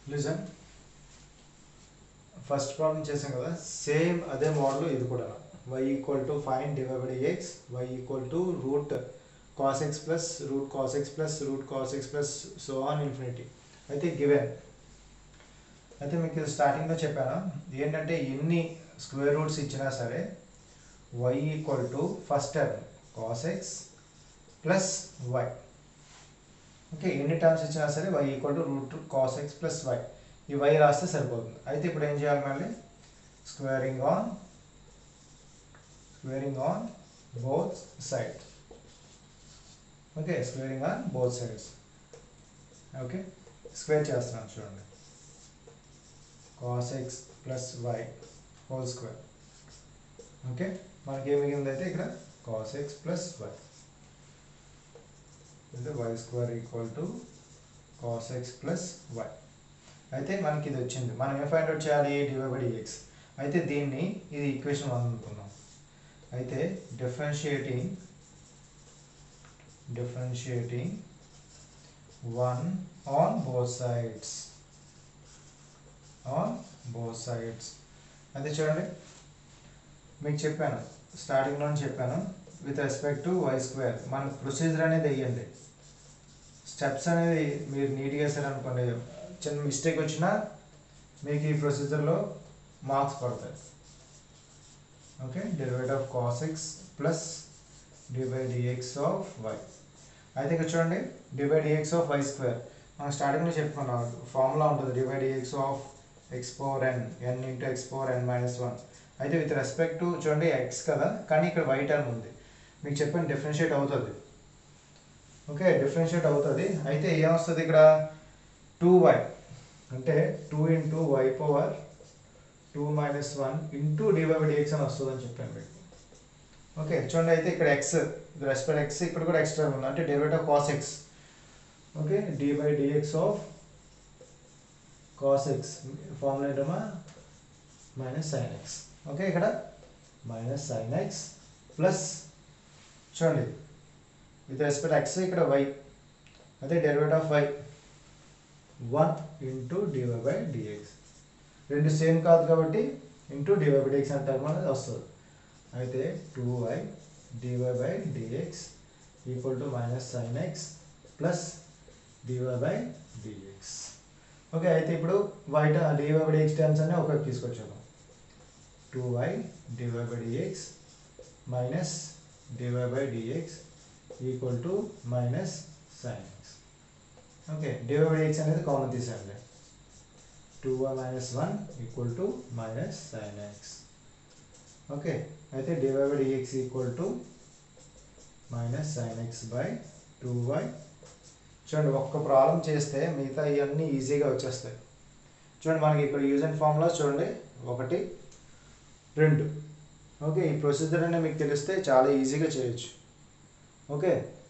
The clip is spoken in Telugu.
లిజన్ ఫస్ట్ ప్రాబ్లం చేసాం కదా సేమ్ అదే మోడల్ ఇది కూడా y equal to fine divide by x y equal to root cos x plus root cos x plus root cos x plus so on infinity అయితే గివెన్ అయితే మీకు స్టార్టింగ్లో చెప్పాను ఏంటంటే ఎన్ని స్క్వేర్ రూట్స్ ఇచ్చినా సరే y equal to first term cos x plus y okay ఎన్ని టర్మ్స్ ఇచ్చినా సరే y equal to root cos x plus y ఈ వై రాస్తే సరిపోతుంది అయితే ఇప్పుడు ఏం చేయాలి మళ్ళీ squaring on squaring on both side okay squaring on both sides okay square చేస్తున్నాను చూడండి cos x plus y whole square okay మనకి ఏం మిగిలింది అయితే ఇక్కడ కాస్ ఎక్స్ ప్లస్ వై అంటే y square equal to cos x plus y అయితే మనకి ఇది వచ్చింది మనం ఏం ఫైండ్ అవుట్ చేయాలి డివై బై డిఎక్స్ అయితే దీన్ని ఇది ఈక్వేషన్ వన్ అనుకున్నాం అయితే differentiating differentiating one on both sides on both sides అయితే చూడండి మీకు చెప్పాను స్టార్టింగ్లో చెప్పాను with respect to y square మన ప్రొసీజర్ అనేది వేయండి స్టెప్స్ అనేది మీరు నీట్గా వేసారనుకోండి చిన్న మిస్టేక్ వచ్చినా మీకు ఈ ప్రొసీజర్లో మార్క్స్ పడతాయి okay derivate of cos x plus d by dx of y అయితే ఇక్కడ చూడండి d by dx of y square మనం స్టార్టింగ్లో చెప్పుకున్నాం ఫార్ములా ఉంటుంది d by dx of x power n n into x power n minus one అయితే విత్ రెస్పెక్ట్ టు చూడండి ఎక్స్ కదా కానీ ఇక్కడ వై టర్మ్ ఉంది మీకు చెప్పండి డిఫరెన్షియేట్ అవుతుంది ఓకే డిఫరెన్షియేట్ అవుతుంది అయితే ఏమొస్తుంది ఇక్కడ టూ వై అంటే two into y power two minus one into dy by dx అని వస్తుంది అని చెప్పాను మీకు ఓకే చూడండి అయితే ఇక్కడ ఎక్స్ రెస్పెక్ట్ ఎక్స్ ఇక్కడ కూడా ఎక్స్ట్రా ఉంది అంటే derivate of cos x okay d by dx of cos x formula ఏంటమ్మా మైనస్ సైన్ ఎక్స్ ఓకే ఇక్కడ మైనస్ సైన్ ఎక్స్ ప్లస్ చూడండి విత్ రెస్పెక్ట్ ఎక్స్ ఇక్కడ వై అదే derivate of y one into dy by dx రెండు సేమ్ కాదు కాబట్టి ఇంటూ డివై బై డిఎక్స్ అంటే అనేది వస్తుంది అయితే two y dy by dx equal to minus sine x plus dy by dx okay అయితే ఇప్పుడు y dy by dx terms అన్నీ ఒకటి తీసుకొచ్చాము two y dy by dx minus dy by dx equal to minus sine x okay dy by x అనేది కామన్ తీసేయండి two y minus one equal to minus sine x okay అయితే dy by dx equal to minus sine x by two y చూడండి ఒక్క ప్రాబ్లం చేస్తే మిగతా ఇవన్నీ ఈజీగా వచ్చేస్తాయి చూడండి మనకి ఇక్కడ యూజ్ అండ్ ఫార్ములా చూడండి ఒకటి రెండు ఓకే ఈ ప్రొసీజర్ అనేది మీకు తెలిస్తే చాలా ఈజీగా చేయొచ్చు ఓకే